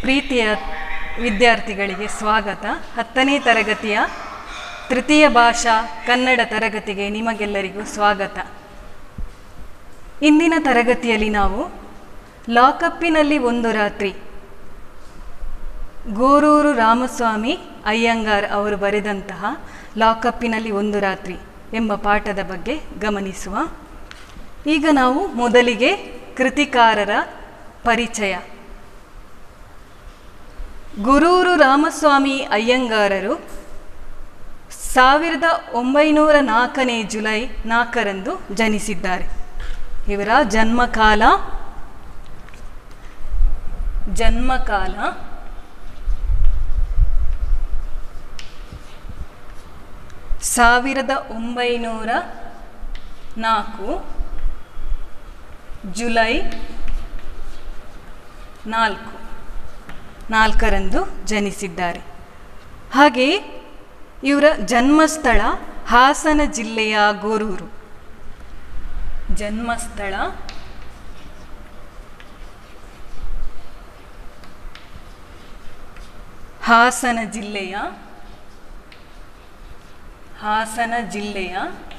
ಪ್ರೀತಿಯ ವಿದ್ಯಾರ್ಥಿಗಳಿಗೆ ಸ್ವಾಗತ ಹತ್ತನೇ ತರಗತಿಯ ತೃತೀಯ ಭಾಷಾ ಕನ್ನಡ ತರಗತಿಗೆ ನಿಮಗೆಲ್ಲರಿಗೂ ಸ್ವಾಗತ ಇಂದಿನ ತರಗತಿಯಲ್ಲಿ ನಾವು ಲಾಕಪ್ಪಿನಲ್ಲಿ ಒಂದು ರಾತ್ರಿ ಗೋರೂರು ರಾಮಸ್ವಾಮಿ ಅಯ್ಯಂಗಾರ್ ಅವರು ಬರೆದಂತಹ ಲಾಕಪ್ಪಿನಲ್ಲಿ ಒಂದು ರಾತ್ರಿ ಎಂಬ ಪಾಠದ ಬಗ್ಗೆ ಗಮನಿಸುವ ಈಗ ನಾವು ಮೊದಲಿಗೆ ಕೃತಿಕಾರರ ಪರಿಚಯ ಗುರೂರು ರಾಮಸ್ವಾಮಿ ಅಯ್ಯಂಗಾರರು ಸಾವಿರದ ಒಂಬೈನೂರ ನಾಲ್ಕನೇ ಜುಲೈ ನಾಲ್ಕರಂದು ಜನಿಸಿದ್ದಾರೆ ಇವರ ಜನ್ಮಕಾಲ ಜನ್ಮಕಾಲ ಸಾವಿರದ ಒಂಬೈನೂರ ನಾಲ್ಕು ಜುಲೈ ನಾಲ್ಕು ನಾಲ್ಕರಂದು ಜನಿಸಿದ್ದಾರೆ ಹಾಗೆಯೇ ಇವರ ಜನ್ಮಸ್ಥಳ ಹಾಸನ ಜಿಲ್ಲೆಯ ಗೋರೂರು ಜನ್ಮಸ್ಥಳ ಹಾಸನ ಜಿಲ್ಲೆಯ ಹಾಸನ ಜಿಲ್ಲೆಯ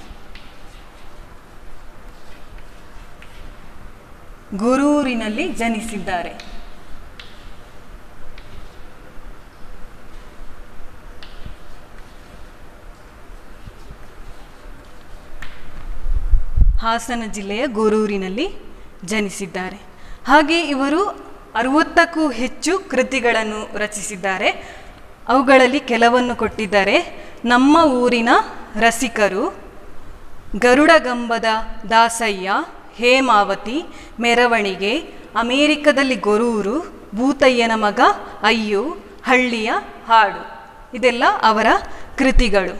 ಗುರೂರಿನಲ್ಲಿ ಜನಿಸಿದ್ದಾರೆ ಹಾಸನ ಜಿಲ್ಲೆಯ ಗೊರೂರಿನಲ್ಲಿ ಜನಿಸಿದ್ದಾರೆ ಹಾಗೆ ಇವರು ಅರುವತ್ತಕ್ಕೂ ಹೆಚ್ಚು ಕೃತಿಗಳನ್ನು ರಚಿಸಿದ್ದಾರೆ ಅವುಗಳಲ್ಲಿ ಕೆಲವನ್ನು ಕೊಟ್ಟಿದ್ದಾರೆ ನಮ್ಮ ಊರಿನ ರಸಿಕರು ಗರುಡಗಂಬದ ದಾಸಯ್ಯ ಹೇಮಾವತಿ ಮೆರವಣಿಗೆ ಅಮೇರಿಕದಲ್ಲಿ ಗೊರೂರು ಭೂತಯ್ಯನ ಮಗ ಅಯ್ಯು ಹಳ್ಳಿಯ ಹಾಡು ಇದೆಲ್ಲ ಅವರ ಕೃತಿಗಳು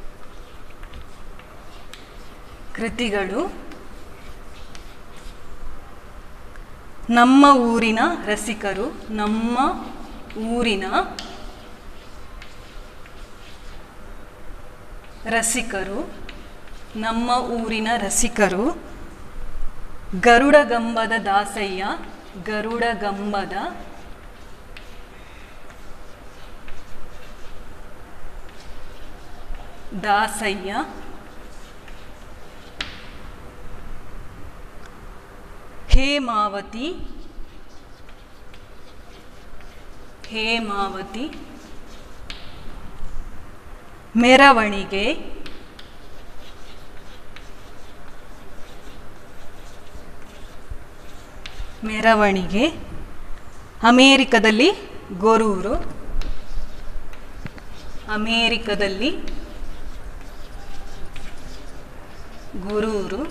ಕೃತಿಗಳು ನಮ್ಮ ಊರಿನ ರಸಿಕರು ನಮ್ಮ ಊರಿನ ರಸಿಕರು ನಮ್ಮ ಊರಿನ ರಸಿಕರು ಗರುಡಗಂಬದ ದಾಸಯ್ಯ ಗರುಡಗಂಬದ ದಾಸಯ್ಯ ಹೇಮಾವತಿ ಹೇಮಾವತಿ ಮೆರವಣಿಗೆ ಮೆರವಣಿಗೆ ಅಮೇರಿಕದಲ್ಲಿ ಗೊರೂರು ಅಮೇರಿಕದಲ್ಲಿ ಗುರೂರು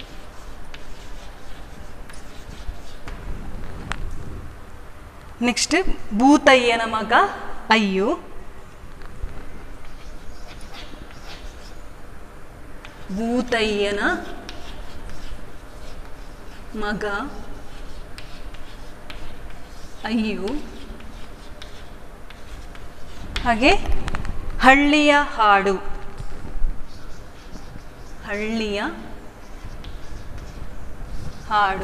ನೆಕ್ಸ್ಟ್ ಭೂತಯ್ಯನ ಮಗ ಅಯ್ಯು ಭೂತಯ್ಯನ ಮಗ ಅಯ್ಯು ಹಾಗೆ ಹಳ್ಳಿಯ ಹಾಡು ಹಳ್ಳಿಯ ಹಾಡು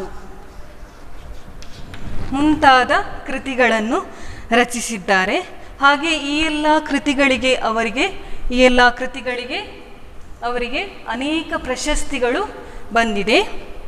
ಮುಂತಾದ ಕೃತಿಗಳನ್ನು ರಚಿಸಿದ್ದಾರೆ ಹಾಗೆ ಈ ಎಲ್ಲ ಕೃತಿಗಳಿಗೆ ಅವರಿಗೆ ಈ ಎಲ್ಲ ಕೃತಿಗಳಿಗೆ ಅವರಿಗೆ ಅನೇಕ ಪ್ರಶಸ್ತಿಗಳು ಬಂದಿದೆ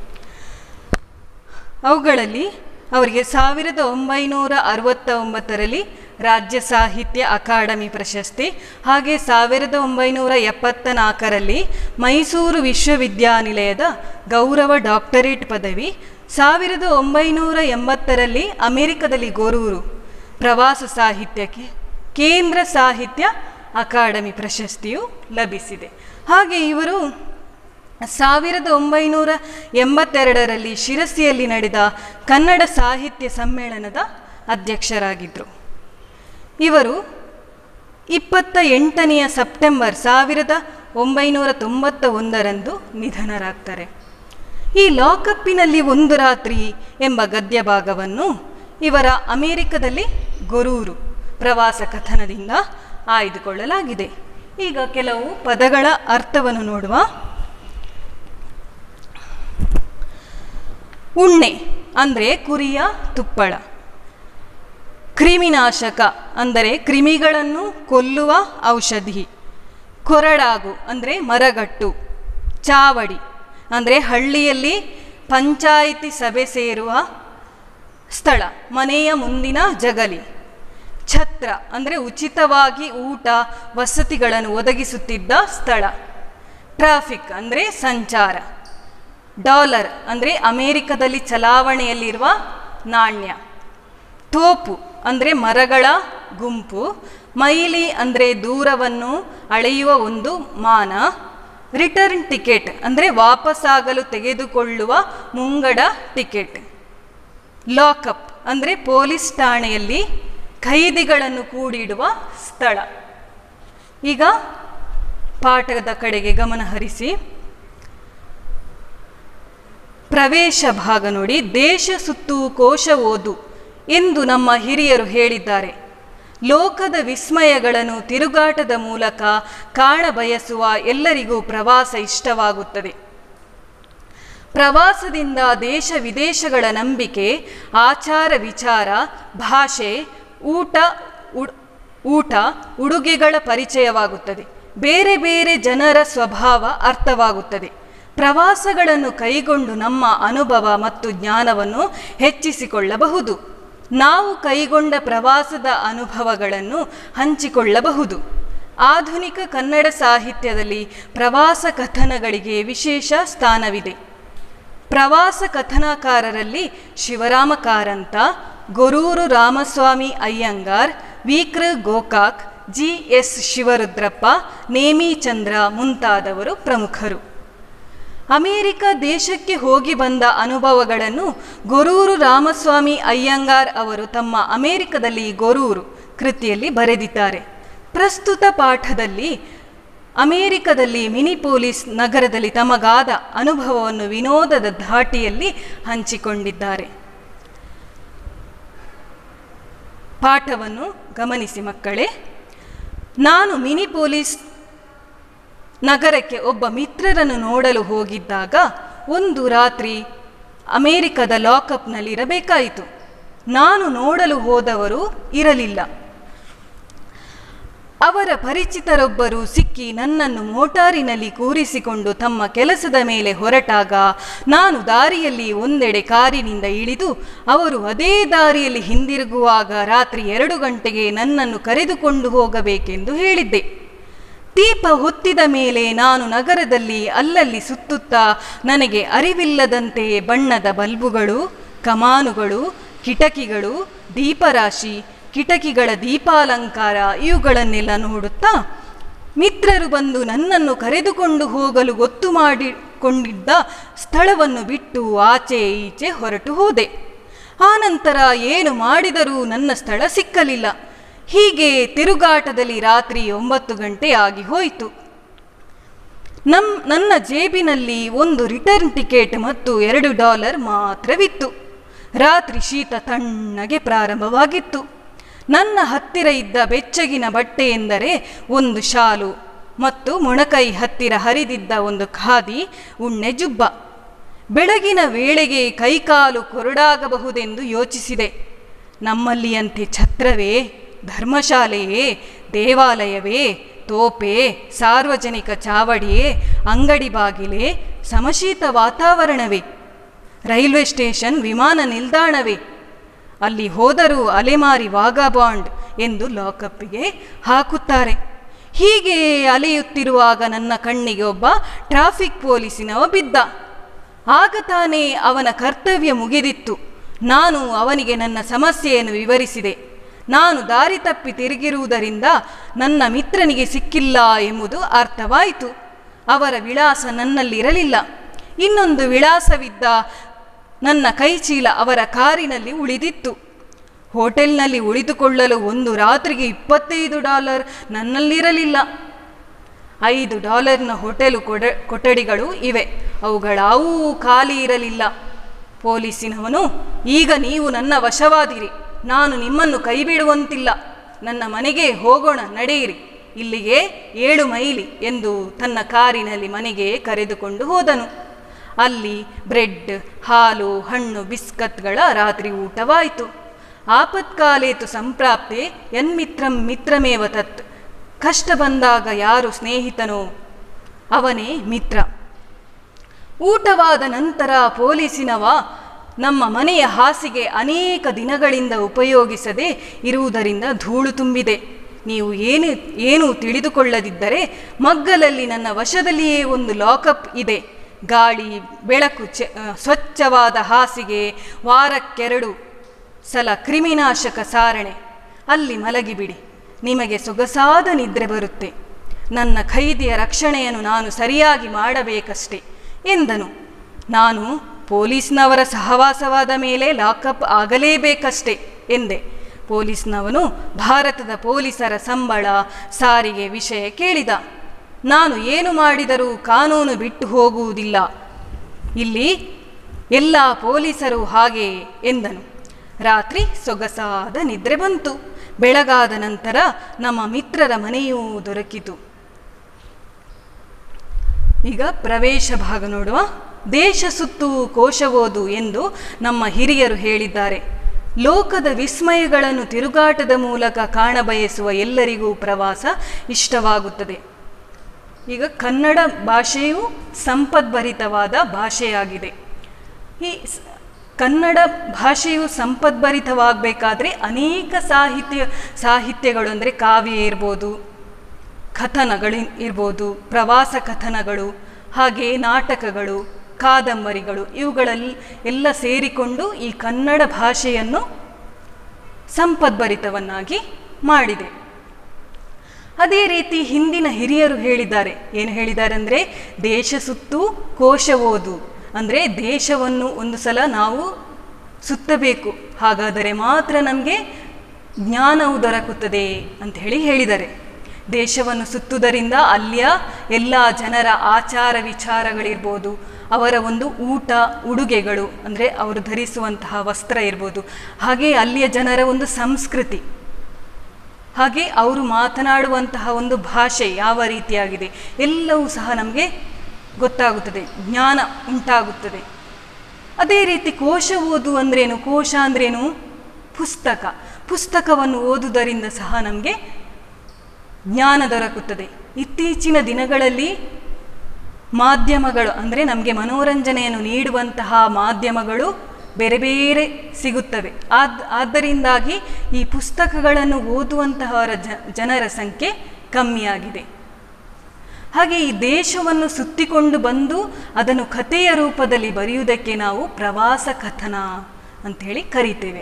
ಅವುಗಳಲ್ಲಿ ಅವರಿಗೆ ಸಾವಿರದ ಒಂಬೈನೂರ ಅರವತ್ತ ಒಂಬತ್ತರಲ್ಲಿ ರಾಜ್ಯ ಸಾಹಿತ್ಯ ಅಕಾಡೆಮಿ ಪ್ರಶಸ್ತಿ ಹಾಗೆ ಸಾವಿರದ ಒಂಬೈನೂರ ಎಪ್ಪತ್ತ ನಾಲ್ಕರಲ್ಲಿ ಮೈಸೂರು ವಿಶ್ವವಿದ್ಯಾನಿಲಯದ ಗೌರವ ಡಾಕ್ಟರೇಟ್ ಪದವಿ ಸಾವಿರದ ಒಂಬೈನೂರ ಎಂಬತ್ತರಲ್ಲಿ ಅಮೆರಿಕದಲ್ಲಿ ಗೊರೂರು ಪ್ರವಾಸ ಸಾಹಿತ್ಯಕ್ಕೆ ಕೇಂದ್ರ ಸಾಹಿತ್ಯ ಅಕಾಡೆಮಿ ಪ್ರಶಸ್ತಿಯು ಲಭಿಸಿದೆ ಹಾಗೆ ಇವರು ಸಾವಿರದ ಒಂಬೈನೂರ ಎಂಬತ್ತೆರಡರಲ್ಲಿ ಶಿರಸಿಯಲ್ಲಿ ನಡೆದ ಕನ್ನಡ ಸಾಹಿತ್ಯ ಸಮ್ಮೇಳನದ ಅಧ್ಯಕ್ಷರಾಗಿದ್ದರು ಇವರು ಇಪ್ಪತ್ತ ಎಂಟನೆಯ ಸೆಪ್ಟೆಂಬರ್ ಸಾವಿರದ ಒಂಬೈನೂರ ತೊಂಬತ್ತ ಒಂದರಂದು ನಿಧನರಾಗ್ತಾರೆ ಈ ಲಾಕಪ್ಪಿನಲ್ಲಿ ಒಂದು ರಾತ್ರಿ ಎಂಬ ಗದ್ಯ ಭಾಗವನ್ನು ಇವರ ಅಮೇರಿಕದಲ್ಲಿ ಗೊರೂರು ಪ್ರವಾಸ ಕಥನದಿಂದ ಆಯ್ದುಕೊಳ್ಳಲಾಗಿದೆ ಈಗ ಕೆಲವು ಪದಗಳ ಅರ್ಥವನ್ನು ನೋಡುವ ಉಣ್ಣೆ ಅಂದರೆ ಕುರಿಯ ತುಪ್ಪಳ ಕ್ರಿಮಿನಾಶಕ ಅಂದರೆ ಕ್ರಿಮಿಗಳನ್ನು ಕೊಲ್ಲುವ ಔಷಧಿ ಕೊರಡಾಗು ಅಂದರೆ ಮರಗಟ್ಟು ಚಾವಡಿ ಅಂದರೆ ಹಳ್ಳಿಯಲ್ಲಿ ಪಂಚಾಯಿತಿ ಸಭೆ ಸೇರುವ ಸ್ಥಳ ಮನೆಯ ಮುಂದಿನ ಜಗಲಿ ಛತ್ರ ಅಂದರೆ ಉಚಿತವಾಗಿ ಊಟ ವಸತಿಗಳನ್ನು ಒದಗಿಸುತ್ತಿದ್ದ ಸ್ಥಳ ಟ್ರಾಫಿಕ್ ಅಂದರೆ ಸಂಚಾರ ಡಾಲರ್ ಅಂದರೆ ಅಮೇರಿಕದಲ್ಲಿ ಚಲಾವಣೆಯಲ್ಲಿರುವ ನಾಣ್ಯ ತೋಪು ಅಂದರೆ ಮರಗಳ ಗುಂಪು ಮೈಲಿ ಅಂದರೆ ದೂರವನ್ನು ಅಳೆಯುವ ಒಂದು ಮಾನ ರಿಟರ್ನ್ ಟಿಕೆಟ್ ಅಂದರೆ ವಾಪಸ್ಸಾಗಲು ತೆಗೆದುಕೊಳ್ಳುವ ಮುಂಗಡ ಟಿಕೆಟ್ ಲಾಕಪ್ ಅಂದರೆ ಪೊಲೀಸ್ ಠಾಣೆಯಲ್ಲಿ ಖೈದಿಗಳನ್ನು ಕೂಡಿಡುವ ಸ್ಥಳ ಈಗ ಪಾಠದ ಕಡೆಗೆ ಗಮನ ಹರಿಸಿ ಪ್ರವೇಶ ಭಾಗ ನೋಡಿ ದೇಶ ಸುತ್ತು ಕೋಶ ಓದು ಎಂದು ನಮ್ಮ ಹಿರಿಯರು ಹೇಳಿದ್ದಾರೆ ಲೋಕದ ವಿಸ್ಮಯಗಳನ್ನು ತಿರುಗಾಟದ ಮೂಲಕ ಕಾಣಬಯಸುವ ಎಲ್ಲರಿಗೂ ಪ್ರವಾಸ ಇಷ್ಟವಾಗುತ್ತದೆ ಪ್ರವಾಸದಿಂದ ದೇಶ ವಿದೇಶಗಳ ನಂಬಿಕೆ ಆಚಾರ ವಿಚಾರ ಭಾಷೆ ಊಟ ಉಡ್- ಊಟ ಉಡುಗೆಗಳ ಪರಿಚಯವಾಗುತ್ತದೆ ಬೇರೆ ಬೇರೆ ಜನರ ಸ್ವಭಾವ ಅರ್ಥವಾಗುತ್ತದೆ ಪ್ರವಾಸಗಳನ್ನು ಕೈಗೊಂಡು ನಮ್ಮ ಅನುಭವ ಮತ್ತು ಜ್ಞಾನವನ್ನು ಹೆಚ್ಚಿಸಿಕೊಳ್ಳಬಹುದು ನಾವು ಕೈಗೊಂಡ ಪ್ರವಾಸದ ಅನುಭವಗಳನ್ನು ಹಂಚಿಕೊಳ್ಳಬಹುದು ಆಧುನಿಕ ಕನ್ನಡ ಸಾಹಿತ್ಯದಲ್ಲಿ ಪ್ರವಾಸ ಕಥನಗಳಿಗೆ ವಿಶೇಷ ಸ್ಥಾನವಿದೆ ಪ್ರವಾಸ ಕಥನಕಾರರಲ್ಲಿ ಶಿವರಾಮ ಕಾರಂತ ಗೊರೂರು ರಾಮಸ್ವಾಮಿ ಅಯ್ಯಂಗಾರ್ ವಿಕ್ರ ಗೋಕಾಕ್ ಜಿ ಎಸ್ ಶಿವರುದ್ರಪ್ಪ ನೇಮಿಚಂದ್ರ ಮುಂತಾದವರು ಪ್ರಮುಖರು ಅಮೇರಿಕ ದೇಶಕ್ಕೆ ಹೋಗಿ ಬಂದ ಅನುಭವಗಳನ್ನು ಗೊರೂರು ರಾಮಸ್ವಾಮಿ ಅಯ್ಯಂಗಾರ್ ಅವರು ತಮ್ಮ ಅಮೇರಿಕದಲ್ಲಿ ಗೊರೂರು ಕೃತಿಯಲ್ಲಿ ಬರೆದಿದ್ದಾರೆ ಪ್ರಸ್ತುತ ಪಾಠದಲ್ಲಿ ಅಮೇರಿಕದಲ್ಲಿ ಮಿನಿಪೋಲಿಸ್ ನಗರದಲ್ಲಿ ತಮಗಾದ ಅನುಭವವನ್ನು ವಿನೋದದ ಧಾಟಿಯಲ್ಲಿ ಹಂಚಿಕೊಂಡಿದ್ದಾರೆ ಪಾಠವನ್ನು ಗಮನಿಸಿ ಮಕ್ಕಳೇ ನಾನು ಮಿನಿಪೋಲಿಸ್ ನಗರಕ್ಕೆ ಒಬ್ಬ ಮಿತ್ರರನ್ನು ನೋಡಲು ಹೋಗಿದ್ದಾಗ ಒಂದು ರಾತ್ರಿ ಅಮೇರಿಕದ ಲಾಕಪ್ನಲ್ಲಿರಬೇಕಾಯಿತು ನಾನು ನೋಡಲು ಹೋದವರು ಇರಲಿಲ್ಲ ಅವರ ಪರಿಚಿತರೊಬ್ಬರು ಸಿಕ್ಕಿ ನನ್ನನ್ನು ಮೋಟಾರಿನಲ್ಲಿ ಕೂರಿಸಿಕೊಂಡು ತಮ್ಮ ಕೆಲಸದ ಮೇಲೆ ಹೊರಟಾಗ ನಾನು ದಾರಿಯಲ್ಲಿ ಒಂದೆಡೆ ಕಾರಿನಿಂದ ಇಳಿದು ಅವರು ಅದೇ ದಾರಿಯಲ್ಲಿ ಹಿಂದಿರುಗುವಾಗ ರಾತ್ರಿ ಎರಡು ಗಂಟೆಗೆ ನನ್ನನ್ನು ಕರೆದುಕೊಂಡು ಹೋಗಬೇಕೆಂದು ಹೇಳಿದ್ದೆ ದೀಪ ಹೊತ್ತಿದ ಮೇಲೆ ನಾನು ನಗರದಲ್ಲಿ ಅಲ್ಲಲ್ಲಿ ಸುತ್ತುತ್ತಾ ನನಗೆ ಅರಿವಿಲ್ಲದಂತೆ ಬಣ್ಣದ ಬಲ್ಬುಗಳು ಕಮಾನುಗಳು ಕಿಟಕಿಗಳು ದೀಪರಾಶಿ ಕಿಟಕಿಗಳ ದೀಪಾಲಂಕಾರ ಇವುಗಳನ್ನೆಲ್ಲ ನೋಡುತ್ತಾ ಮಿತ್ರರು ಬಂದು ನನ್ನನ್ನು ಕರೆದುಕೊಂಡು ಹೋಗಲು ಗೊತ್ತು ಮಾಡಿಕೊಂಡಿದ್ದ ಸ್ಥಳವನ್ನು ಬಿಟ್ಟು ಆಚೆ ಈಚೆ ಹೊರಟು ಹೋದೆ ಆನಂತರ ಏನು ಮಾಡಿದರೂ ನನ್ನ ಸ್ಥಳ ಸಿಕ್ಕಲಿಲ್ಲ ಹೀಗೆ ತಿರುಗಾಟದಲ್ಲಿ ರಾತ್ರಿ ಒಂಬತ್ತು ಗಂಟೆ ಆಗಿ ಹೋಯಿತು ನಮ್ ನನ್ನ ಜೇಬಿನಲ್ಲಿ ಒಂದು ರಿಟರ್ನ್ ಟಿಕೆಟ್ ಮತ್ತು ಎರಡು ಡಾಲರ್ ಮಾತ್ರವಿತ್ತು ರಾತ್ರಿ ಶೀತ ತಣ್ಣಗೆ ಪ್ರಾರಂಭವಾಗಿತ್ತು ನನ್ನ ಹತ್ತಿರ ಇದ್ದ ಬೆಚ್ಚಗಿನ ಬಟ್ಟೆ ಎಂದರೆ ಒಂದು ಶಾಲು ಮತ್ತು ಮೊಣಕೈ ಹತ್ತಿರ ಹರಿದಿದ್ದ ಒಂದು ಖಾದಿ ಉಣ್ಣೆ ಜುಬ್ಬ ಬೆಳಗಿನ ವೇಳೆಗೆ ಕೈಕಾಲು ಕೊರಡಾಗಬಹುದೆಂದು ಯೋಚಿಸಿದೆ ನಮ್ಮಲ್ಲಿಯಂತೆ ಛತ್ರವೇ ಧರ್ಮಶಾಲೆಯೇ ದೇವಾಲಯವೇ ತೋಪೆ ಸಾರ್ವಜನಿಕ ಚಾವಡಿಯೇ ಅಂಗಡಿ ಬಾಗಿಲೇ ಸಮಶೀತ ವಾತಾವರಣವೇ ರೈಲ್ವೆ ಸ್ಟೇಷನ್ ವಿಮಾನ ನಿಲ್ದಾಣವೇ ಅಲ್ಲಿ ಹೋದರೂ ಅಲೆಮಾರಿ ವಾಗಾಬಾಂಡ್ ಎಂದು ಲಾಕಪ್ಪಿಗೆ ಹಾಕುತ್ತಾರೆ ಹೀಗೆ ಅಲೆಯುತ್ತಿರುವಾಗ ನನ್ನ ಕಣ್ಣಿಗೆ ಒಬ್ಬ ಟ್ರಾಫಿಕ್ ಪೊಲೀಸಿನವ ಬಿದ್ದ ಆಗ ತಾನೇ ಅವನ ಕರ್ತವ್ಯ ಮುಗಿದಿತ್ತು ನಾನು ಅವನಿಗೆ ನನ್ನ ಸಮಸ್ಯೆಯನ್ನು ವಿವರಿಸಿದೆ ನಾನು ದಾರಿ ತಪ್ಪಿ ತಿರುಗಿರುವುದರಿಂದ ನನ್ನ ಮಿತ್ರನಿಗೆ ಸಿಕ್ಕಿಲ್ಲ ಎಂಬುದು ಅರ್ಥವಾಯಿತು ಅವರ ವಿಳಾಸ ನನ್ನಲ್ಲಿರಲಿಲ್ಲ ಇನ್ನೊಂದು ವಿಳಾಸವಿದ್ದ ನನ್ನ ಕೈಚೀಲ ಅವರ ಕಾರಿನಲ್ಲಿ ಉಳಿದಿತ್ತು ಹೋಟೆಲ್ನಲ್ಲಿ ಉಳಿದುಕೊಳ್ಳಲು ಒಂದು ರಾತ್ರಿಗೆ ಇಪ್ಪತ್ತೈದು ಡಾಲರ್ ನನ್ನಲ್ಲಿರಲಿಲ್ಲ ಐದು ಡಾಲರ್ನ ಹೋಟೆಲು ಕೊಡ ಕೊಠಡಿಗಳು ಇವೆ ಅವುಗಳಾವೂ ಖಾಲಿ ಇರಲಿಲ್ಲ ಪೊಲೀಸಿನವನು ಈಗ ನೀವು ನನ್ನ ವಶವಾದಿರಿ ನಾನು ನಿಮ್ಮನ್ನು ಕೈಬಿಡುವಂತಿಲ್ಲ ನನ್ನ ಮನೆಗೆ ಹೋಗೋಣ ನಡೆಯಿರಿ ಇಲ್ಲಿಗೆ ಏಳು ಮೈಲಿ ಎಂದು ತನ್ನ ಕಾರಿನಲ್ಲಿ ಮನೆಗೆ ಕರೆದುಕೊಂಡು ಹೋದನು ಅಲ್ಲಿ ಬ್ರೆಡ್ ಹಾಲು ಹಣ್ಣು ಬಿಸ್ಕತ್ಗಳ ರಾತ್ರಿ ಊಟವಾಯಿತು ಆಪತ್ಕಾಲೇತು ಸಂಪ್ರಾಪ್ತೆ ಯನ್ಮಿತ್ರಂ ಮಿತ್ರಮೇವ ತತ್ ಕಷ್ಟ ಬಂದಾಗ ಯಾರು ಸ್ನೇಹಿತನೋ ಅವನೇ ಮಿತ್ರ ಊಟವಾದ ನಂತರ ಪೊಲೀಸಿನವ ನಮ್ಮ ಮನೆಯ ಹಾಸಿಗೆ ಅನೇಕ ದಿನಗಳಿಂದ ಉಪಯೋಗಿಸದೆ ಇರುವುದರಿಂದ ಧೂಳು ತುಂಬಿದೆ ನೀವು ಏನು ಏನು ತಿಳಿದುಕೊಳ್ಳದಿದ್ದರೆ ಮಗ್ಗಲಲ್ಲಿ ನನ್ನ ವಶದಲ್ಲಿಯೇ ಒಂದು ಲಾಕಪ್ ಇದೆ ಗಾಳಿ ಬೆಳಕು ಚೆ ಆ, ಸ್ವಚ್ಛವಾದ ಹಾಸಿಗೆ ವಾರಕ್ಕೆರಡು ಸಲ ಕ್ರಿಮಿನಾಶಕ ಸಾರಣೆ ಅಲ್ಲಿ ಮಲಗಿಬಿಡಿ ನಿಮಗೆ ಸೊಗಸಾದ ನಿದ್ರೆ ಬರುತ್ತೆ ನನ್ನ ಖೈದಿಯ ರಕ್ಷಣೆಯನ್ನು ನಾನು ಸರಿಯಾಗಿ ಮಾಡಬೇಕಷ್ಟೆ ಎಂದನು ನಾನು ಪೊಲೀಸ್ನವರ ಸಹವಾಸವಾದ ಮೇಲೆ ಲಾಕಪ್ ಆಗಲೇಬೇಕಷ್ಟೆ ಎಂದೆ ಪೊಲೀಸ್ನವನು ಭಾರತದ ಪೊಲೀಸರ ಸಂಬಳ ಸಾರಿಗೆ ವಿಷಯ ಕೇಳಿದ ನಾನು ಏನು ಮಾಡಿದರೂ ಕಾನೂನು ಬಿಟ್ಟು ಹೋಗುವುದಿಲ್ಲ ಇಲ್ಲಿ ಎಲ್ಲ ಪೊಲೀಸರು ಹಾಗೆಯೇ ಎಂದನು ರಾತ್ರಿ ಸೊಗಸಾದ ನಿದ್ರೆ ಬಂತು ಬೆಳಗಾದ ನಂತರ ನಮ್ಮ ಮಿತ್ರರ ಮನೆಯೂ ದೊರಕಿತು ಈಗ ಪ್ರವೇಶ ಭಾಗ ನೋಡುವ ದೇಶ ಸುತ್ತು ಕೋಶ ಓದು ಎಂದು ನಮ್ಮ ಹಿರಿಯರು ಹೇಳಿದ್ದಾರೆ ಲೋಕದ ವಿಸ್ಮಯಗಳನ್ನು ತಿರುಗಾಟದ ಮೂಲಕ ಕಾಣಬಯಸುವ ಎಲ್ಲರಿಗೂ ಪ್ರವಾಸ ಇಷ್ಟವಾಗುತ್ತದೆ ಈಗ ಕನ್ನಡ ಭಾಷೆಯು ಸಂಪದ್ಭರಿತವಾದ ಭಾಷೆಯಾಗಿದೆ ಈ ಸ್- ಕನ್ನಡ ಭಾಷೆಯು ಸಂಪದ್ಭರಿತವಾಗಬೇಕಾದ್ರೆ ಅನೇಕ ಸಾಹಿತ್ಯ ಸಾಹಿತ್ಯಗಳು ಅಂದರೆ ಕಾವ್ಯ ಇರ್ಬೋದು ಕಥನಗಳು ಇರ್ಬೋದು ಪ್ರವಾಸ ಕಥನಗಳು ಹಾಗೆ ನಾಟಕಗಳು ಕಾದಂಬರಿಗಳು ಇವುಗಳಲ್ಲಿ ಎಲ್ಲ ಸೇರಿಕೊಂಡು ಈ ಕನ್ನಡ ಭಾಷೆಯನ್ನು ಸಂಪದ್ಭರಿತವನ್ನಾಗಿ ಮಾಡಿದೆ ಅದೇ ರೀತಿ ಹಿಂದಿನ ಹಿರಿಯರು ಹೇಳಿದ್ದಾರೆ ಏನು ಹೇಳಿದ್ದಾರೆ ಅಂದರೆ ದೇಶ ಸುತ್ತು ಕೋಶ ಓದು ಅಂದರೆ ದೇಶವನ್ನು ಒಂದು ಸಲ ನಾವು ಸುತ್ತಬೇಕು ಹಾಗಾದರೆ ಮಾತ್ರ ನಮಗೆ ಜ್ಞಾನವು ದೊರಕುತ್ತದೆ ಅಂತ ಹೇಳಿ ಹೇಳಿದ್ದಾರೆ ದೇಶವನ್ನು ಸುತ್ತುವುದರಿಂದ ಅಲ್ಲಿಯ ಎಲ್ಲ ಜನರ ಆಚಾರ ವಿಚಾರಗಳಿರ್ಬೋದು ಅವರ ಒಂದು ಊಟ ಉಡುಗೆಗಳು ಅಂದರೆ ಅವರು ಧರಿಸುವಂತಹ ವಸ್ತ್ರ ಇರ್ಬೋದು ಹಾಗೆ ಅಲ್ಲಿಯ ಜನರ ಒಂದು ಸಂಸ್ಕೃತಿ ಹಾಗೆ ಅವರು ಮಾತನಾಡುವಂತಹ ಒಂದು ಭಾಷೆ ಯಾವ ರೀತಿಯಾಗಿದೆ ಎಲ್ಲವೂ ಸಹ ನಮಗೆ ಗೊತ್ತಾಗುತ್ತದೆ ಜ್ಞಾನ ಉಂಟಾಗುತ್ತದೆ ಅದೇ ರೀತಿ ಕೋಶ ಓದು ಅಂದ್ರೇನು ಕೋಶ ಅಂದ್ರೇನು ಪುಸ್ತಕ ಪುಸ್ತಕವನ್ನು ಓದುವುದರಿಂದ ಸಹ ನಮಗೆ ಜ್ಞಾನ ದೊರಕುತ್ತದೆ ಇತ್ತೀಚಿನ ದಿನಗಳಲ್ಲಿ ಮಾಧ್ಯಮಗಳು ಅಂದರೆ ನಮಗೆ ಮನೋರಂಜನೆಯನ್ನು ನೀಡುವಂತಹ ಮಾಧ್ಯಮಗಳು ಬೇರೆ ಬೇರೆ ಸಿಗುತ್ತವೆ ಆದ್ ಆದ್ದರಿಂದಾಗಿ ಈ ಪುಸ್ತಕಗಳನ್ನು ಓದುವಂತಹವರ ಜ ಜನರ ಸಂಖ್ಯೆ ಕಮ್ಮಿಯಾಗಿದೆ ಹಾಗೆ ಈ ದೇಶವನ್ನು ಸುತ್ತಿಕೊಂಡು ಬಂದು ಅದನ್ನು ಕಥೆಯ ರೂಪದಲ್ಲಿ ಬರೆಯುವುದಕ್ಕೆ ನಾವು ಪ್ರವಾಸ ಕಥನ ಅಂಥೇಳಿ ಕರಿತೇವೆ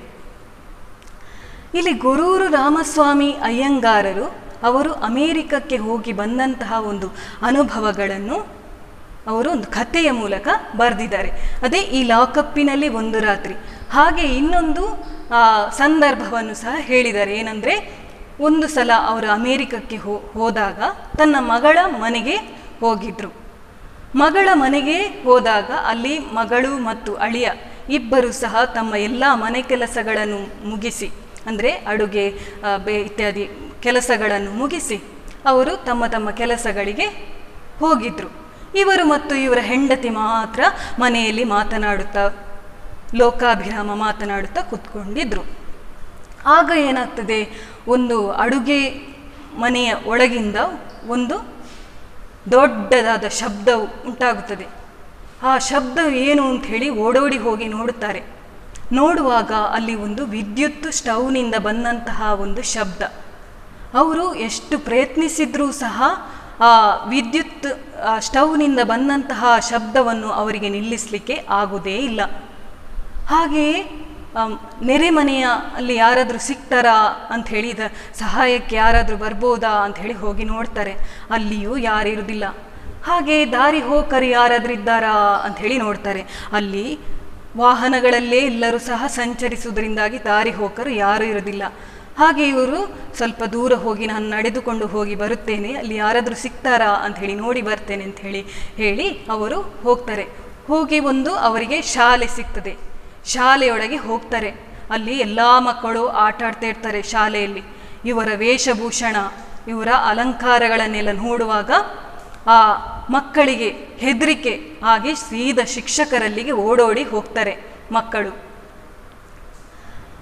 ಇಲ್ಲಿ ಗೊರೂರು ರಾಮಸ್ವಾಮಿ ಅಯ್ಯಂಗಾರರು ಅವರು ಅಮೇರಿಕಕ್ಕೆ ಹೋಗಿ ಬಂದಂತಹ ಒಂದು ಅನುಭವಗಳನ್ನು ಅವರು ಒಂದು ಕಥೆಯ ಮೂಲಕ ಬರೆದಿದ್ದಾರೆ ಅದೇ ಈ ಲಾಕಪ್ಪಿನಲ್ಲಿ ಒಂದು ರಾತ್ರಿ ಹಾಗೆ ಇನ್ನೊಂದು ಆ, ಸಂದರ್ಭವನ್ನು ಸಹ ಹೇಳಿದ್ದಾರೆ ಏನಂದರೆ ಒಂದು ಸಲ ಅವರು ಅಮೇರಿಕಕ್ಕೆ ಹೋ ಹೋದಾಗ ತನ್ನ ಮಗಳ ಮನೆಗೆ ಹೋಗಿದ್ರು ಮಗಳ ಮನೆಗೆ ಹೋದಾಗ ಅಲ್ಲಿ ಮಗಳು ಮತ್ತು ಅಳಿಯ ಇಬ್ಬರು ಸಹ ತಮ್ಮ ಎಲ್ಲ ಮನೆ ಕೆಲಸಗಳನ್ನು ಮುಗಿಸಿ ಅಂದರೆ ಅಡುಗೆ ಆ, ಬೇ ಇತ್ಯಾದಿ ಕೆಲಸಗಳನ್ನು ಮುಗಿಸಿ ಅವರು ತಮ್ಮ ತಮ್ಮ ಕೆಲಸಗಳಿಗೆ ಹೋಗಿದ್ರು ಇವರು ಮತ್ತು ಇವರ ಹೆಂಡತಿ ಮಾತ್ರ ಮನೆಯಲ್ಲಿ ಮಾತನಾಡುತ್ತಾ ಲೋಕಾಭಿರಾಮ ಮಾತನಾಡುತ್ತಾ ಕೂತ್ಕೊಂಡಿದ್ರು ಆಗ ಏನಾಗ್ತದೆ ಒಂದು ಅಡುಗೆ ಮನೆಯ ಒಳಗಿಂದ ಒಂದು ದೊಡ್ಡದಾದ ಶಬ್ದವು ಉಂಟಾಗುತ್ತದೆ ಆ ಶಬ್ದ ಏನು ಅಂತ ಹೇಳಿ ಓಡೋಡಿ ಹೋಗಿ ನೋಡುತ್ತಾರೆ ನೋಡುವಾಗ ಅಲ್ಲಿ ಒಂದು ವಿದ್ಯುತ್ ಸ್ಟವ್ನಿಂದ ಬಂದಂತಹ ಒಂದು ಶಬ್ದ ಅವರು ಎಷ್ಟು ಪ್ರಯತ್ನಿಸಿದ್ರೂ ಸಹ ಆ ವಿದ್ಯುತ್ ಆ ಸ್ಟವ್ನಿಂದ ಬಂದಂತಹ ಶಬ್ದವನ್ನು ಅವರಿಗೆ ನಿಲ್ಲಿಸಲಿಕ್ಕೆ ಆಗುವುದೇ ಇಲ್ಲ ಹಾಗೆಯೇ ಆಮ್, ನೆರೆಮನೆಯ ಅಲ್ಲಿ ಯಾರಾದರೂ ಸಿಗ್ತಾರಾ ಅಂತ ಹೇಳಿದ ಸಹಾಯಕ್ಕೆ ಯಾರಾದರೂ ಬರ್ಬೋದಾ ಅಂತ ಹೇಳಿ ಹೋಗಿ ನೋಡ್ತಾರೆ ಅಲ್ಲಿಯೂ ಯಾರಿರುವುದಿಲ್ಲ ಹಾಗೆ ದಾರಿ ಹೋಕರು ಯಾರಾದರೂ ಇದ್ದಾರಾ ಅಂತ ಹೇಳಿ ನೋಡ್ತಾರೆ ಅಲ್ಲಿ ವಾಹನಗಳಲ್ಲೇ ಎಲ್ಲರೂ ಸಹ ಸಂಚರಿಸುವುದರಿಂದಾಗಿ ದಾರಿ ಹೋಕರು ಯಾರೂ ಇರೋದಿಲ್ಲ ಹಾಗೆ ಇವರು ಸ್ವಲ್ಪ ದೂರ ಹೋಗಿ ನಾನು ನಡೆದುಕೊಂಡು ಹೋಗಿ ಬರುತ್ತೇನೆ ಅಲ್ಲಿ ಯಾರಾದರೂ ಸಿಗ್ತಾರಾ ಅಂತ ಹೇಳಿ ನೋಡಿ ಬರ್ತೇನೆ ಅಂತ ಹೇಳಿ ಹೇಳಿ ಅವರು ಹೋಗ್ತಾರೆ ಹೋಗಿ ಒಂದು ಅವರಿಗೆ ಶಾಲೆ ಸಿಗ್ತದೆ ಶಾಲೆಯೊಳಗೆ ಹೋಗ್ತಾರೆ ಅಲ್ಲಿ ಎಲ್ಲ ಮಕ್ಕಳು ಆಟ ಆಡ್ತಾ ಇರ್ತಾರೆ ಶಾಲೆಯಲ್ಲಿ ಇವರ ವೇಷಭೂಷಣ ಇವರ ಅಲಂಕಾರಗಳನ್ನೆಲ್ಲ ನೋಡುವಾಗ ಆ ಮಕ್ಕಳಿಗೆ ಹೆದರಿಕೆ ಹಾಗೆ ಸೀದ ಶಿಕ್ಷಕರಲ್ಲಿಗೆ ಓಡೋಡಿ ಹೋಗ್ತಾರೆ ಮಕ್ಕಳು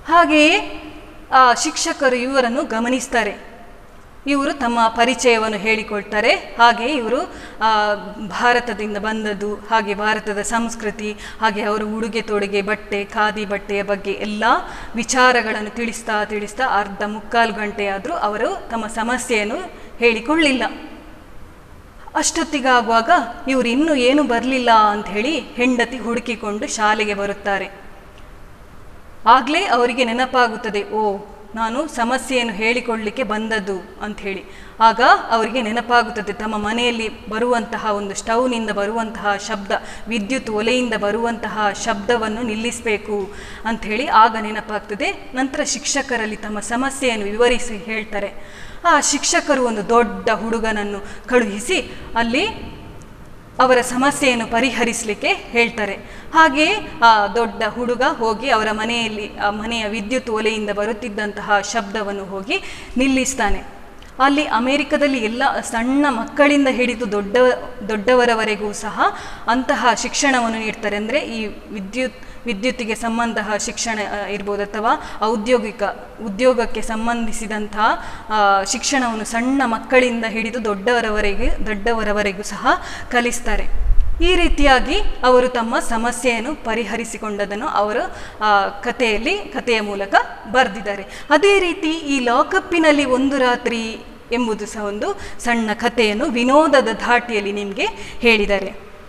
ಹಾಗೆಯೇ ಆ ಶಿಕ್ಷಕರು ಇವರನ್ನು ಗಮನಿಸ್ತಾರೆ ಇವರು ತಮ್ಮ ಪರಿಚಯವನ್ನು ಹೇಳಿಕೊಳ್ತಾರೆ ಹಾಗೆ ಇವರು ಆ, ಭಾರತದಿಂದ ಬಂದದ್ದು ಹಾಗೆ ಭಾರತದ ಸಂಸ್ಕೃತಿ ಹಾಗೆ ಅವರ ಉಡುಗೆ ತೊಡುಗೆ ಬಟ್ಟೆ ಖಾದಿ ಬಟ್ಟೆಯ ಬಗ್ಗೆ ಎಲ್ಲ ವಿಚಾರಗಳನ್ನು ತಿಳಿಸ್ತಾ ತಿಳಿಸ್ತಾ ಅರ್ಧ ಮುಕ್ಕಾಲು ಗಂಟೆ ಆದರೂ ಅವರು ತಮ್ಮ ಸಮಸ್ಯೆಯನ್ನು ಹೇಳಿಕೊಳ್ಳಿಲ್ಲ ಅಷ್ಟೊತ್ತಿಗಾಗುವಾಗ ಇವರು ಇನ್ನೂ ಏನು ಬರಲಿಲ್ಲ ಅಂಥೇಳಿ ಹೆಂಡತಿ ಹುಡುಕಿಕೊಂಡು ಶಾಲೆಗೆ ಬರುತ್ತಾರೆ ಆಗಲೇ ಅವರಿಗೆ ನೆನಪಾಗುತ್ತದೆ ಓ ನಾನು ಸಮಸ್ಯೆಯನ್ನು ಹೇಳಿಕೊಳ್ಳಲಿಕ್ಕೆ ಬಂದದ್ದು ಅಂಥೇಳಿ ಆಗ ಅವರಿಗೆ ನೆನಪಾಗುತ್ತದೆ ತಮ್ಮ ಮನೆಯಲ್ಲಿ ಬರುವಂತಹ ಒಂದು ಸ್ಟವ್ನಿಂದ ಬರುವಂತಹ ಶಬ್ದ ವಿದ್ಯುತ್ ಒಲೆಯಿಂದ ಬರುವಂತಹ ಶಬ್ದವನ್ನು ನಿಲ್ಲಿಸಬೇಕು ಅಂಥೇಳಿ ಆಗ ನೆನಪಾಗ್ತದೆ ನಂತರ ಶಿಕ್ಷಕರಲ್ಲಿ ತಮ್ಮ ಸಮಸ್ಯೆಯನ್ನು ವಿವರಿಸಿ ಹೇಳ್ತಾರೆ ಆ ಶಿಕ್ಷಕರು ಒಂದು ದೊಡ್ಡ ಹುಡುಗನನ್ನು ಕಳುಹಿಸಿ ಅಲ್ಲಿ ಅವರ ಸಮಸ್ಯೆಯನ್ನು ಪರಿಹರಿಸಲಿಕ್ಕೆ ಹೇಳ್ತಾರೆ ಹಾಗೆಯೇ ಆ ದೊಡ್ಡ ಹುಡುಗ ಹೋಗಿ ಅವರ ಮನೆಯಲ್ಲಿ ಆ ಮನೆಯ ವಿದ್ಯುತ್ ಒಲೆಯಿಂದ ಬರುತ್ತಿದ್ದಂತಹ ಶಬ್ದವನ್ನು ಹೋಗಿ ನಿಲ್ಲಿಸ್ತಾನೆ ಅಲ್ಲಿ ಅಮೆರಿಕದಲ್ಲಿ ಎಲ್ಲ ಸಣ್ಣ ಮಕ್ಕಳಿಂದ ಹಿಡಿದು ದೊಡ್ಡ ದೊಡ್ಡವರವರೆಗೂ ಸಹ ಅಂತಹ ಶಿಕ್ಷಣವನ್ನು ನೀಡ್ತಾರೆ ಅಂದರೆ ಈ ವಿದ್ಯುತ್ ವಿದ್ಯುತ್ತಿಗೆ ಸಂಬಂಧ ಶಿಕ್ಷಣ ಆ, ಇರ್ಬೋದು ಅಥವಾ ಔದ್ಯೋಗಿಕ ಉದ್ಯೋಗಕ್ಕೆ ಸಂಬಂಧಿಸಿದಂತಹ ಆ, ಶಿಕ್ಷಣವನ್ನು ಸಣ್ಣ ಮಕ್ಕಳಿಂದ ಹಿಡಿದು ದೊಡ್ಡವರವರೆಗೆ ದೊಡ್ಡವರವರೆಗೂ ಸಹ ಕಲಿಸ್ತಾರೆ ಈ ರೀತಿಯಾಗಿ ಅವರು ತಮ್ಮ ಸಮಸ್ಯೆಯನ್ನು ಪರಿಹರಿಸಿಕೊಂಡದನ್ನು ಅವರು ಆ, ಕಥೆಯಲ್ಲಿ ಕಥೆಯ ಮೂಲಕ ಬರೆದಿದ್ದಾರೆ ಅದೇ ರೀತಿ ಈ ಲಾಕಪ್ಪಿನಲ್ಲಿ ಒಂದು ರಾತ್ರಿ ಎಂಬುದು ಸಹ ಒಂದು ಸಣ್ಣ ಕಥೆಯನ್ನು ವಿನೋದದ ಧಾಟಿಯಲ್ಲಿ ನಿಮಗೆ ಹೇಳಿದ್ದಾರೆ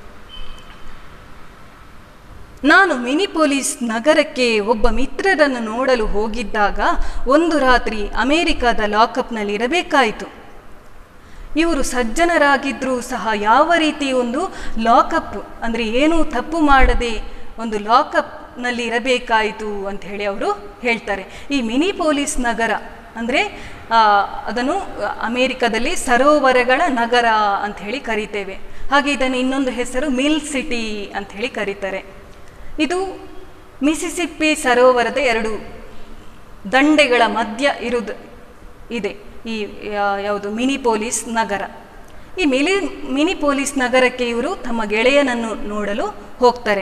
ನಾನು ಮಿನಿಪೋಲಿಸ್ ನಗರಕ್ಕೆ ಒಬ್ಬ ಮಿತ್ರರನ್ನು ನೋಡಲು ಹೋಗಿದ್ದಾಗ ಒಂದು ರಾತ್ರಿ ಅಮೆರಿಕದ ಲಾಕಪ್ನಲ್ಲಿ ಇರಬೇಕಾಯಿತು ಇವರು ಸಜ್ಜನರಾಗಿದ್ದರೂ ಸಹ ಯಾವ ರೀತಿ ಒಂದು ಲಾಕಪ್ ಅಂದರೆ ಏನೂ ತಪ್ಪು ಮಾಡದೆ ಒಂದು ಲಾಕಪ್ನಲ್ಲಿ ಇರಬೇಕಾಯಿತು ಅಂತ ಹೇಳಿ ಅವರು ಹೇಳ್ತಾರೆ ಈ ಮಿನಿಪೋಲಿಸ್ ನಗರ ಅಂದರೆ ಅದನ್ನು ಅಮೇರಿಕದಲ್ಲಿ ಸರೋವರಗಳ ನಗರ ಅಂತ ಹೇಳಿ ಕರಿತೇವೆ ಹಾಗೆ ಇದನ್ನು ಇನ್ನೊಂದು ಹೆಸರು ಮಿಲ್ ಸಿಟಿ ಅಂತ ಹೇಳಿ ಕರೀತಾರೆ ಇದು ಮಿಸಿಸಿಪ್ಪಿ ಸರೋವರದ ಎರಡು ದಂಡೆಗಳ ಮಧ್ಯ ಇರುವುದು ಇದೆ ಈ ಯಾ- ಯಾವುದು ಮಿನಿಪೋಲಿಸ್ ನಗರ ಈ ಮಿಲಿ ಮಿನಿಪೋಲಿಸ್ ನಗರಕ್ಕೆ ಇವರು ತಮ್ಮ ಗೆಳೆಯನನ್ನು ನೋಡಲು ಹೋಗ್ತಾರೆ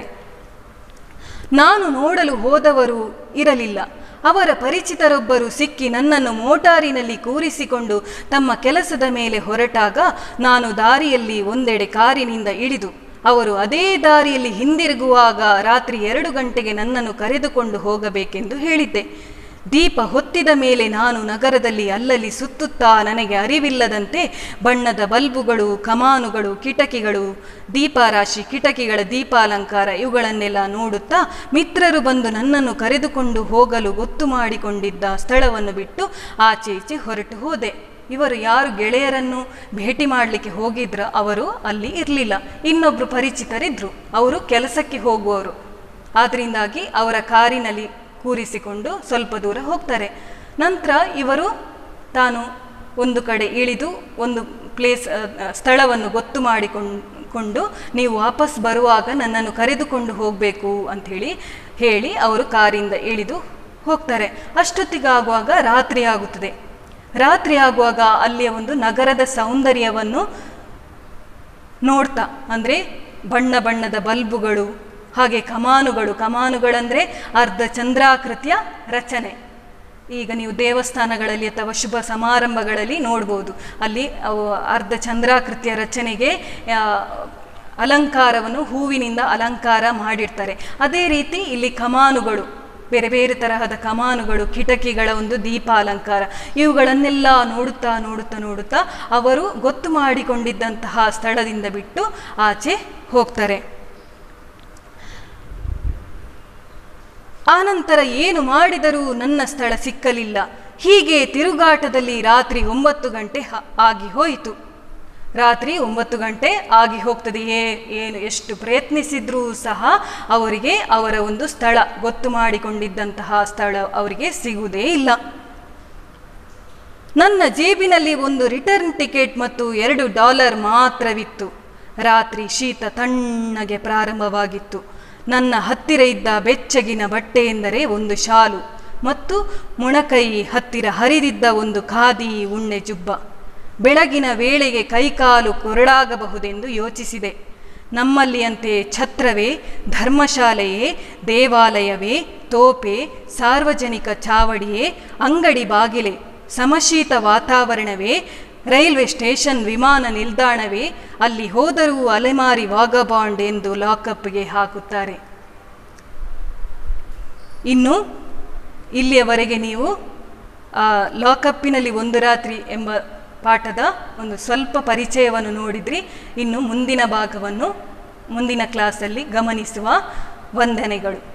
ನಾನು ನೋಡಲು ಹೋದವರು ಇರಲಿಲ್ಲ ಅವರ ಪರಿಚಿತರೊಬ್ಬರು ಸಿಕ್ಕಿ ನನ್ನನ್ನು ಮೋಟಾರಿನಲ್ಲಿ ಕೂರಿಸಿಕೊಂಡು ತಮ್ಮ ಕೆಲಸದ ಮೇಲೆ ಹೊರಟಾಗ ನಾನು ದಾರಿಯಲ್ಲಿ ಒಂದೆಡೆ ಕಾರಿನಿಂದ ಇಳಿದು ಅವರು ಅದೇ ದಾರಿಯಲ್ಲಿ ಹಿಂದಿರುಗುವಾಗ ರಾತ್ರಿ ಎರಡು ಗಂಟೆಗೆ ನನ್ನನ್ನು ಕರೆದುಕೊಂಡು ಹೋಗಬೇಕೆಂದು ಹೇಳಿದ್ದೆ ದೀಪ ಹೊತ್ತಿದ ಮೇಲೆ ನಾನು ನಗರದಲ್ಲಿ ಅಲ್ಲಲ್ಲಿ ಸುತ್ತುತ್ತಾ ನನಗೆ ಅರಿವಿಲ್ಲದಂತೆ ಬಣ್ಣದ ಬಲ್ಬುಗಳು ಕಮಾನುಗಳು ಕಿಟಕಿಗಳು ದೀಪಾರಾಶಿ ಕಿಟಕಿಗಳ ದೀಪಾಲಂಕಾರ ಇವುಗಳನ್ನೆಲ್ಲ ನೋಡುತ್ತಾ ಮಿತ್ರರು ಬಂದು ನನ್ನನ್ನು ಕರೆದುಕೊಂಡು ಹೋಗಲು ಗೊತ್ತು ಮಾಡಿಕೊಂಡಿದ್ದ ಸ್ಥಳವನ್ನು ಬಿಟ್ಟು ಆಚೆ ಈಚೆ ಹೊರಟು ಹೋದೆ ಇವರು ಯಾರು ಗೆಳೆಯರನ್ನು ಭೇಟಿ ಮಾಡಲಿಕ್ಕೆ ಹೋಗಿದ್ರ ಅವರು ಅಲ್ಲಿ ಇರಲಿಲ್ಲ ಇನ್ನೊಬ್ಬರು ಪರಿಚಿತರಿದ್ರು ಅವರು ಕೆಲಸಕ್ಕೆ ಹೋಗುವವರು ಆದ್ದರಿಂದಾಗಿ ಅವರ ಕಾರಿನಲ್ಲಿ ಕೂರಿಸಿಕೊಂಡು ಸ್ವಲ್ಪ ದೂರ ಹೋಗ್ತಾರೆ ನಂತರ ಇವರು ತಾನು ಒಂದು ಕಡೆ ಇಳಿದು ಒಂದು ಪ್ಲೇಸ್ ಅ, ಅ, ಸ್ಥಳವನ್ನು ಗೊತ್ತು ಮಾಡಿಕೊಂಡು ನೀವು ವಾಪಸ್ ಬರುವಾಗ ನನ್ನನ್ನು ಕರೆದುಕೊಂಡು ಹೋಗಬೇಕು ಅಂಥೇಳಿ ಹೇಳಿ ಅವರು ಕಾರಿಂದ ಇಳಿದು ಹೋಗ್ತಾರೆ ಅಷ್ಟೊತ್ತಿಗಾಗುವಾಗ ರಾತ್ರಿ ಆಗುತ್ತದೆ ರಾತ್ರಿ ಆಗುವಾಗ ಅಲ್ಲಿಯ ಒಂದು ನಗರದ ಸೌಂದರ್ಯವನ್ನು ನೋಡ್ತಾ ಅಂದರೆ ಬಣ್ಣ ಬಣ್ಣದ ಬಲ್ಬುಗಳು ಹಾಗೆ ಕಮಾನುಗಳು ಕಮಾನುಗಳಂದರೆ ಅರ್ಧ ಚಂದ್ರಾಕೃತಿಯ ರಚನೆ ಈಗ ನೀವು ದೇವಸ್ಥಾನಗಳಲ್ಲಿ ಅಥವಾ ಶುಭ ಸಮಾರಂಭಗಳಲ್ಲಿ ನೋಡ್ಬೋದು ಅಲ್ಲಿ ಅವು ಅರ್ಧ ಚಂದ್ರಾಕೃತಿಯ ರಚನೆಗೆ ಆ, ಅಲಂಕಾರವನ್ನು ಹೂವಿನಿಂದ ಅಲಂಕಾರ ಮಾಡಿರ್ತಾರೆ ಅದೇ ರೀತಿ ಇಲ್ಲಿ ಕಮಾನುಗಳು ಬೇರೆ ಬೇರೆ ತರಹದ ಕಮಾನುಗಳು ಕಿಟಕಿಗಳ ಒಂದು ದೀಪಾಲಂಕಾರ ಇವುಗಳನ್ನೆಲ್ಲ ನೋಡುತ್ತಾ ನೋಡುತ್ತಾ ನೋಡುತ್ತಾ ಅವರು ಗೊತ್ತು ಮಾಡಿಕೊಂಡಿದ್ದಂತಹ ಸ್ಥಳದಿಂದ ಬಿಟ್ಟು ಆಚೆ ಹೋಗ್ತಾರೆ ಆನಂತರ ಏನು ಮಾಡಿದರೂ ನನ್ನ ಸ್ಥಳ ಸಿಕ್ಕಲಿಲ್ಲ ಹೀಗೆ ತಿರುಗಾಟದಲ್ಲಿ ರಾತ್ರಿ ಒಂಬತ್ತು ಗಂಟೆ ಹ- ಆಗಿ ಹೋಯಿತು ರಾತ್ರಿ ಒಂಬತ್ತು ಗಂಟೆ ಆಗಿ ಹೋಗ್ತದೆ ಏ- ಏನು ಎಷ್ಟು ಪ್ರಯತ್ನಿಸಿದ್ರೂ ಸಹ ಅವರಿಗೆ ಅವರ ಒಂದು ಸ್ಥಳ ಗೊತ್ತು ಮಾಡಿಕೊಂಡಿದ್ದಂತಹ ಸ್ಥಳ ಅವರಿಗೆ ಸಿಗುವುದೇ ಇಲ್ಲ ನನ್ನ ಜೇಬಿನಲ್ಲಿ ಒಂದು ರಿಟರ್ನ್ ಟಿಕೆಟ್ ಮತ್ತು ಎರಡು ಡಾಲರ್ ಮಾತ್ರವಿತ್ತು ರಾತ್ರಿ ಶೀತ ತಣ್ಣಗೆ ಪ್ರಾರಂಭವಾಗಿತ್ತು ನನ್ನ ಹತ್ತಿರ ಇದ್ದ ಬೆಚ್ಚಗಿನ ಬಟ್ಟೆ ಎಂದರೆ ಒಂದು ಶಾಲು ಮತ್ತು ಮೊಣಕೈ ಹತ್ತಿರ ಹರಿದಿದ್ದ ಒಂದು ಖಾದಿ ಉಣ್ಣೆ ಜುಬ್ಬ ಬೆಳಗಿನ ವೇಳೆಗೆ ಕೈಕಾಲು ಕೊರಳಾಗಬಹುದೆಂದು ಯೋಚಿಸಿದೆ ನಮ್ಮಲ್ಲಿಯಂತೆ ಛತ್ರವೇ ಧರ್ಮಶಾಲೆಯೇ ದೇವಾಲಯವೇ ತೋಪೆ ಸಾರ್ವಜನಿಕ ಚಾವಡಿಯೇ ಅಂಗಡಿ ಬಾಗಿಲೆ ಸಮಶೀತ ವಾತಾವರಣವೇ ರೈಲ್ವೆ ಸ್ಟೇಷನ್ ವಿಮಾನ ನಿಲ್ದಾಣವೇ ಅಲ್ಲಿ ಹೋದರೂ ಅಲೆಮಾರಿ ವಾಗಬಾಂಡ್ ಎಂದು ಲಾಕಪ್ಗೆ ಹಾಕುತ್ತಾರೆ ಇನ್ನು ಇಲ್ಲಿಯವರೆಗೆ ನೀವು ಆ, ಲಾಕಪ್ಪಿನಲ್ಲಿ ಒಂದು ರಾತ್ರಿ ಎಂಬ ಪಾಠದ ಒಂದು ಸ್ವಲ್ಪ ಪರಿಚಯವನ್ನು ನೋಡಿದ್ರಿ ಇನ್ನು ಮುಂದಿನ ಭಾಗವನ್ನು ಮುಂದಿನ ಕ್ಲಾಸಲ್ಲಿ ಗಮನಿಸುವ ವಂದನೆಗಳು